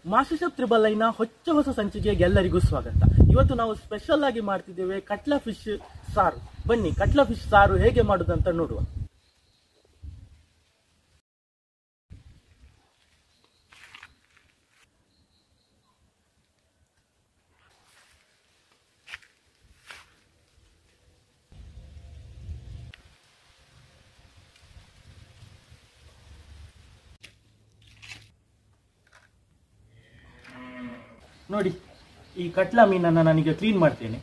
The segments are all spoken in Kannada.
ಮಾಸ್ಟರ್ ತ್ರಿಬಲ್ ಲೈನ ಹೊಚ್ಚ ಹೊಸ ಸಂಚಿಕೆಗೆ ಎಲ್ಲರಿಗೂ ಸ್ವಾಗತ ಇವತ್ತು ನಾವು ಸ್ಪೆಷಲ್ ಆಗಿ ಮಾಡ್ತಿದ್ದೇವೆ ಕಟ್ಲಾ ಫಿಶ್ ಸಾರು ಬನ್ನಿ ಕಟ್ಲಾ ಫಿಶ್ ಸಾರು ಹೇಗೆ ಮಾಡುದಂತ ನೋಡುವ ನೋಡಿ ಈ ಕಟ್ಲಾ ಮೀನನ್ನು ನಾನೀಗ ಕ್ಲೀನ್ ಮಾಡ್ತೇನೆ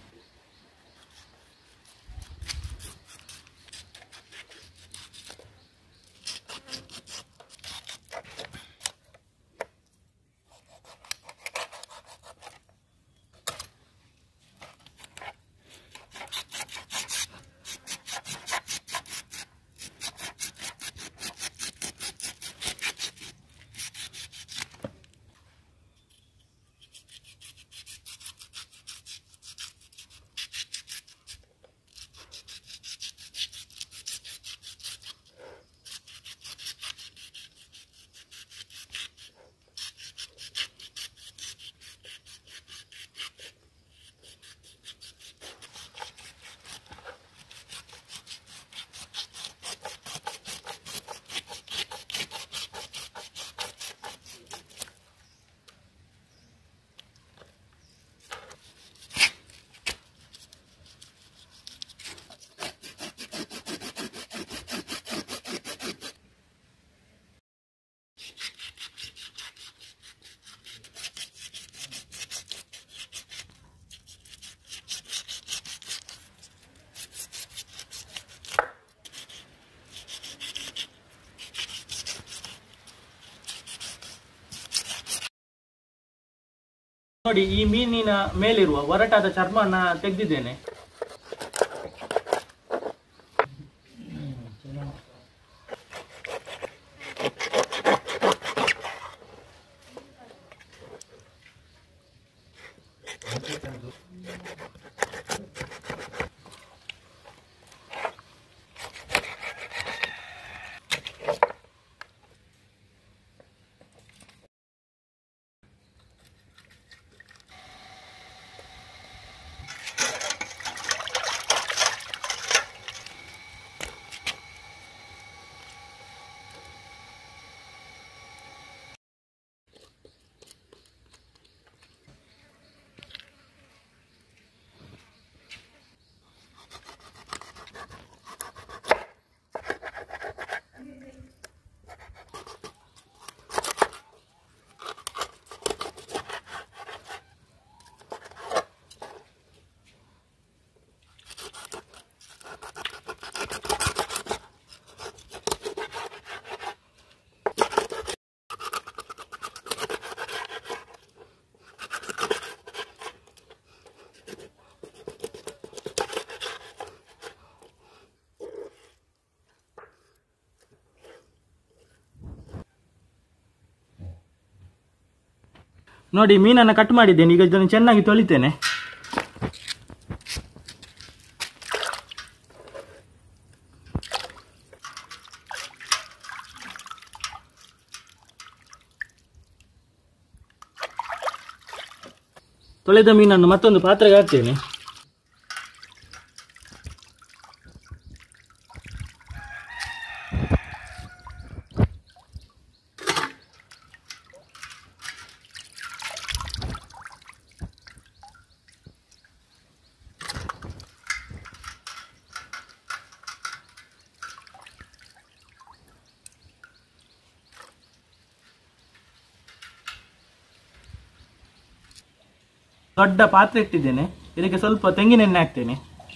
ನೋಡಿ ಈ ಮೀನಿನ ಮೇಲಿರುವ ಒರಟಾದ ಚರ್ಮನ ತೆಗೆದಿದ್ದೇನೆ ನೋಡಿ ಮೀನನ್ನು ಕಟ್ ಮಾಡಿದ್ದೇನೆ ಈಗ ಇದನ್ನು ಚೆನ್ನಾಗಿ ತೊಳಿತೇನೆ ತೊಳೆದ ಮೀನನ್ನು ಮತ್ತೊಂದು ಪಾತ್ರೆಗೆ ಹಾಕ್ತೇನೆ ದೊಡ್ಡ ಪಾತ್ರೆ ಇಟ್ಟಿದ್ದೇನೆ ಇದಕ್ಕೆ ಸ್ವಲ್ಪ ತೆಂಗಿನೆಣ್ಣೆ ಹಾಕ್ತೇನೆ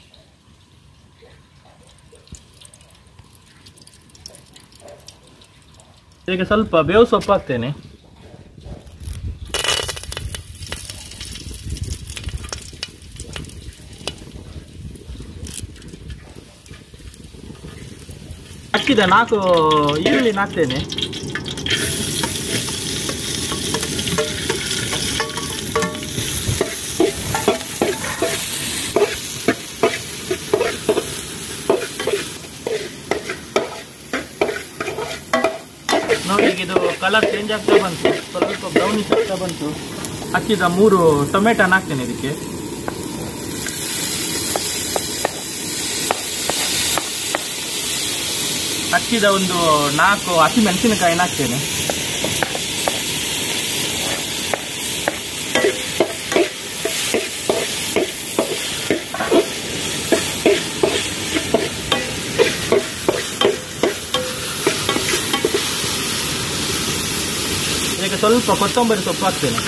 ಇದಕ್ಕೆ ಸ್ವಲ್ಪ ಬೇವು ಸೊಪ್ಪು ಹಾಕ್ತೇನೆ ಹಾಕಿದ ನಾಲ್ಕು ಈರುಳ್ಳಿ ಹಾಕ್ತೇನೆ ನೋಡಿ ಈಗ ಇದು ಕಲರ್ ಚೇಂಜ್ ಆಗ್ತಾ ಬಂತು ಸ್ವಲ್ಪ ಬ್ರೌನಿಶ್ ಆಗ್ತಾ ಬಂತು ಹಾಕಿದ ಮೂರು ಟೊಮೆಟೊನ ಹಾಕ್ತೇನೆ ಇದಕ್ಕೆ ಹಚ್ಚಿದ ಒಂದು ನಾಲ್ಕು ಹಸಿ ಮೆಣಸಿನಕಾಯಿನ ಹಾಕ್ತೇನೆ ಇದಕ್ಕೆ ಸ್ವಲ್ಪ ಕೊತ್ತಂಬರಿ ಸೊಪ್ಪು ಹಾಕ್ತೇನೆ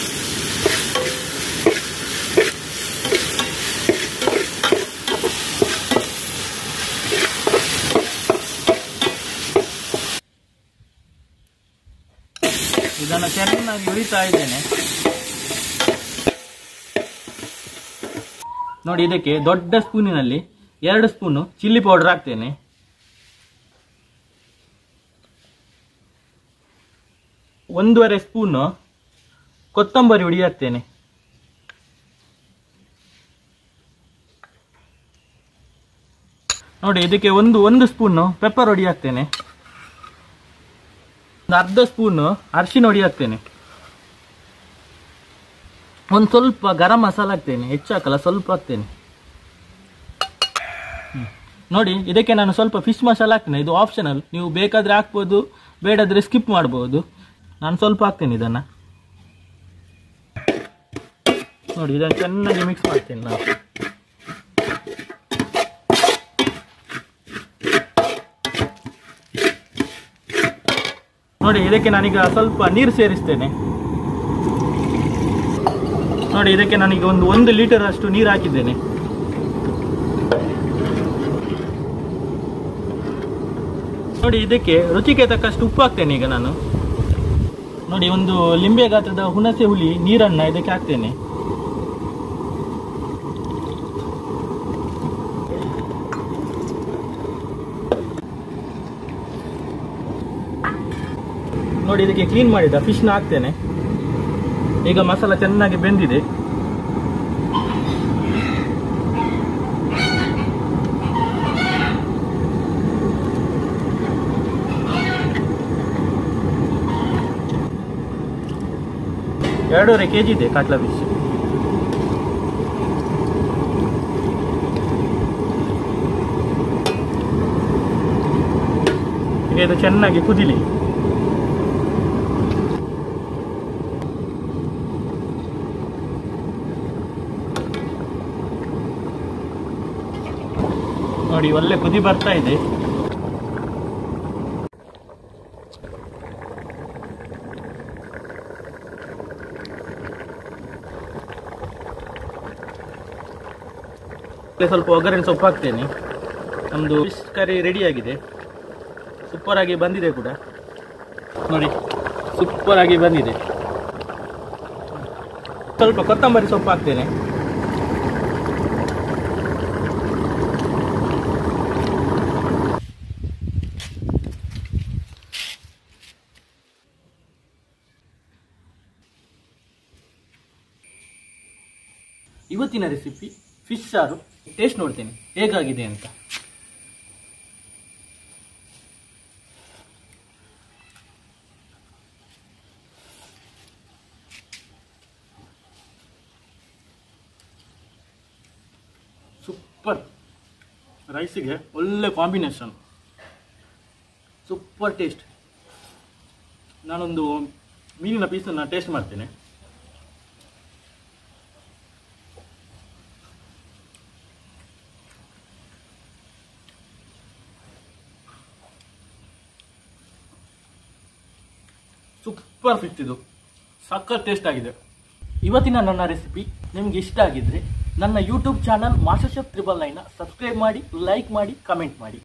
ಇದನ್ನು ಚೆನ್ನಾಗಿ ಉರಿತಾ ಇದ್ದೇನೆ ನೋಡಿ ಇದಕ್ಕೆ ದೊಡ್ಡ ಸ್ಪೂನಿನಲ್ಲಿ ಎರಡು ಸ್ಪೂನು ಚಿಲ್ಲಿ ಪೌಡರ್ ಹಾಕ್ತೇನೆ ಒಂದೂವರೆ ಸ್ಪೂನು ಕೊತ್ತಂಬರಿ ಹುಡಿ ಹಾಕ್ತೇನೆ ನೋಡಿ ಇದಕ್ಕೆ ಒಂದು ಒಂದು ಸ್ಪೂನು ಪೆಪ್ಪರ್ ಹೊಡಿ ಹಾಕ್ತೇನೆ ಒಂದು ಅರ್ಧ ಸ್ಪೂನು ಅರಿಶಿನ ಹೊಡಿ ಹಾಕ್ತೇನೆ ಒಂದು ಸ್ವಲ್ಪ ಗರಂ ಮಸಾಲ ಹಾಕ್ತೇನೆ ಹೆಚ್ಚು ಹಾಕಲ್ಲ ಸ್ವಲ್ಪ ಹಾಕ್ತೇನೆ ಹ್ಮ್. ನೋಡಿ ಇದಕ್ಕೆ ನಾನು ಸ್ವಲ್ಪ ಫಿಶ್ ಮಸಾಲ ಹಾಕ್ತೇನೆ ಇದು ಆಪ್ಷನಲ್ ನೀವು ಬೇಕಾದ್ರೆ ಹಾಕ್ಬೋದು ಬೇಡಾದ್ರೆ ಸ್ಕಿಪ್ ಮಾಡ್ಬೋದು ನಾನು ಸ್ವಲ್ಪ ಹಾಕ್ತೇನೆ ಇದನ್ನು ನೋಡಿ ಇದನ್ನು ಚೆನ್ನಾಗಿ ಮಿಕ್ಸ್ ಮಾಡ್ತೇನೆ ನಾನು ನೋಡಿ ಇದಕ್ಕೆ ನಾನೀಗ ಸ್ವಲ್ಪ ನೀರು ಸೇರಿಸ್ತೇನೆ ನೋಡಿ ಇದಕ್ಕೆ ನಾನೀಗ ಒಂದು ಒಂದು ಲೀಟರ್ ಅಷ್ಟು ನೀರು ಹಾಕಿದ್ದೇನೆ ನೋಡಿ ಇದಕ್ಕೆ ರುಚಿಗೆ ತಕ್ಕಷ್ಟು ಉಪ್ಪು ಹಾಕ್ತೇನೆ ಈಗ ನಾನು ನೋಡಿ ಒಂದು ಲಿಂಬೆ ಗಾತ್ರದ ಹುಣಸೆ ಹುಳಿ ನೀರನ್ನ ಇದಕ್ಕೆ ಹಾಕ್ತೇನೆ ನೋಡಿ ಇದಕ್ಕೆ ಕ್ಲೀನ್ ಮಾಡಿದ ಫಿಶ್ನ ಹಾಕ್ತೇನೆ ಈಗ ಮಸಾಲ ಚೆನ್ನಾಗಿ ಬೆಂದಿದೆ ಎರಡೂವರೆ ಕೆ ಜಿ ಇದೆ ಕಾಟ್ಲಾ ಫಿಶ್ ಈಗ ಇದು ಚೆನ್ನಾಗಿ ಕುದಿಲಿ ನೋಡಿ ಒಳ್ಳೆ ಕುದಿ ಬರ್ತಾ ಇದೆ ಇದಕ್ಕೆ ಸ್ವಲ್ಪ ಒಗ್ಗರಣೆ ಸೊಪ್ಪು ಹಾಕ್ತೇನೆ ನಮ್ಮದು ಫಿಶ್ ಕರಿ ರೆಡಿ ಆಗಿದೆ ಸೂಪರ್ ಆಗಿ ಬಂದಿದೆ ಕೂಡ ನೋಡಿ ಸೂಪರ್ ಆಗಿ ಬಂದಿದೆ ಸ್ವಲ್ಪ ಕೊತ್ತಂಬರಿ ಸೊಪ್ಪು ಹಾಕ್ತೇನೆ ಇವತ್ತಿನ ರೆಸಿಪಿ ಫಿಶ್ ಸಾರು ಟೇಸ್ಟ್ ನೋಡ್ತೇನೆ ಹೇಗಾಗಿದೆ ಅಂತ ಸೂಪರ್ ರೈಸಿಗೆ ಒಳ್ಳೆ ಕಾಂಬಿನೇಷನ್ ಸೂಪರ್ ಟೇಸ್ಟ್ ನಾನೊಂದು ಮೀನಿನ ಪೀಸನ್ನು ಟೇಸ್ಟ್ ಮಾಡ್ತೇನೆ ಸೂಪರ್ ಫಿಟ್ ಇದು ಸಕ್ಕತ್ ಟೇಸ್ಟ್ ಆಗಿದೆ ಇವತ್ತಿನ ನನ್ನ ರೆಸಿಪಿ ನಿಮ್ಗೆ ಇಷ್ಟ ಆಗಿದ್ರೆ ನನ್ನ YouTube channel master chef triple nine subscribe ಮಾಡಿ ಲೈಕ್ ಮಾಡಿ ಕಮೆಂಟ್ ಮಾಡಿ